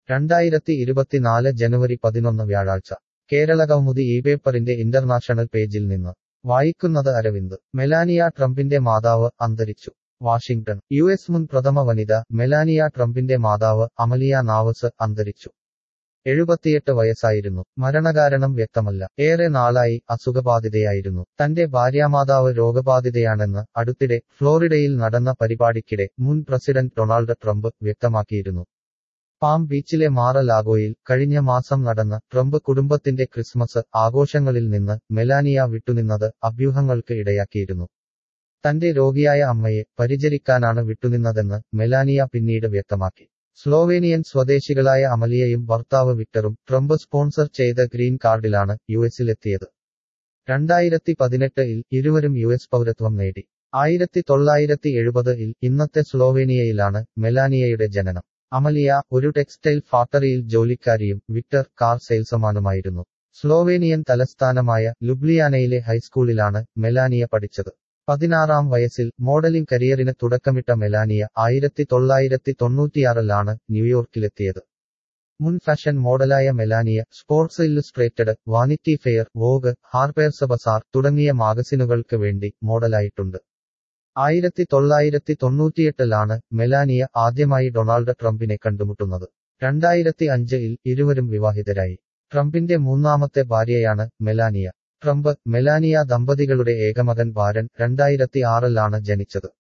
രണ്ടായിരത്തി ഇരുപത്തിനാല് ജനുവരി പതിനൊന്ന് വ്യാഴാഴ്ച കേരള കൗമുദി ഈ പേപ്പറിന്റെ ഇന്റർനാഷണൽ പേജിൽ നിന്ന് വായിക്കുന്നത് അരവിന്ദ് മെലാനിയ ട്രംപിന്റെ മാതാവ് അന്തരിച്ചു വാഷിംഗ്ടൺ യു എസ് മുൻ പ്രഥമ വനിത മെലാനിയ ട്രംപിന്റെ മാതാവ് അമലിയ നാവസ് അന്തരിച്ചു എഴുപത്തിയെട്ട് വയസ്സായിരുന്നു മരണകാരണം വ്യക്തമല്ല ഏറെ നാളായി അസുഖബാധിതയായിരുന്നു തന്റെ ഭാര്യാമാതാവ് രോഗബാധിതയാണെന്ന് അടുത്തിടെ ഫ്ലോറിഡയിൽ നടന്ന പരിപാടിക്കിടെ മുൻ പ്രസിഡന്റ് ഡൊണാൾഡ് ട്രംപ് വ്യക്തമാക്കിയിരുന്നു പാം ബീച്ചിലെ മാറലാഗോയിൽ കഴിഞ്ഞ മാസം നടന്ന ട്രംപ് കുടുംബത്തിന്റെ ക്രിസ്മസ് ആഘോഷങ്ങളിൽ നിന്ന് മെലാനിയ വിട്ടുനിന്നത് അഭ്യൂഹങ്ങൾക്ക് ഇടയാക്കിയിരുന്നു തന്റെ രോഗിയായ അമ്മയെ പരിചരിക്കാനാണ് വിട്ടുനിന്നതെന്ന് മെലാനിയ പിന്നീട് വ്യക്തമാക്കി സ്ലോവേനിയൻ സ്വദേശികളായ അമലിയയും ഭർത്താവ് വിക്ടറും ട്രംപ് സ്പോൺസർ ചെയ്ത ഗ്രീൻ കാർഡിലാണ് യുഎസിലെത്തിയത് രണ്ടായിരത്തി പതിനെട്ടിൽ ഇരുവരും യുഎസ് പൗരത്വം നേടി ആയിരത്തി തൊള്ളായിരത്തി എഴുപതിൽ ഇന്നത്തെ സ്ലോവേനിയയിലാണ് മെലാനിയയുടെ ജനനം അമലിയ ഒരു ടെക്സ്റ്റൈൽ ഫാക്ടറിയിൽ ജോലിക്കാരിയും വിക്ടർ കാർ സെയിൽസമാനുമായിരുന്നു സ്ലോവേനിയൻ തലസ്ഥാനമായ ലുബ്ലിയാനയിലെ ഹൈസ്കൂളിലാണ് മെലാനിയ പഠിച്ചത് പതിനാറാം വയസ്സിൽ മോഡലിംഗ് കരിയറിന് തുടക്കമിട്ട മെലാനിയ ആയിരത്തി തൊള്ളായിരത്തി തൊണ്ണൂറ്റിയാറിലാണ് ന്യൂയോർക്കിലെത്തിയത് മുൻ ഫാഷൻ മോഡലായ Melania Sports Illustrated Vanity Fair Vogue Harper's Bazaar തുടങ്ങിയ മാഗസിനുകൾക്ക് വേണ്ടി മോഡലായിട്ടുണ്ട് ആയിരത്തി തൊള്ളായിരത്തി തൊണ്ണൂറ്റിയെട്ടിലാണ് മെലാനിയ ആദ്യമായി ഡൊണാൾഡ് ട്രംപിനെ കണ്ടുമുട്ടുന്നത് രണ്ടായിരത്തി അഞ്ചിൽ ഇരുവരും വിവാഹിതരായി ട്രംപിന്റെ മൂന്നാമത്തെ ഭാര്യയാണ് മെലാനിയ ട്രംപ് മെലാനിയ ദമ്പതികളുടെ ഏകമകൻ ബാരൻ രണ്ടായിരത്തി ആറിലാണ് ജനിച്ചത്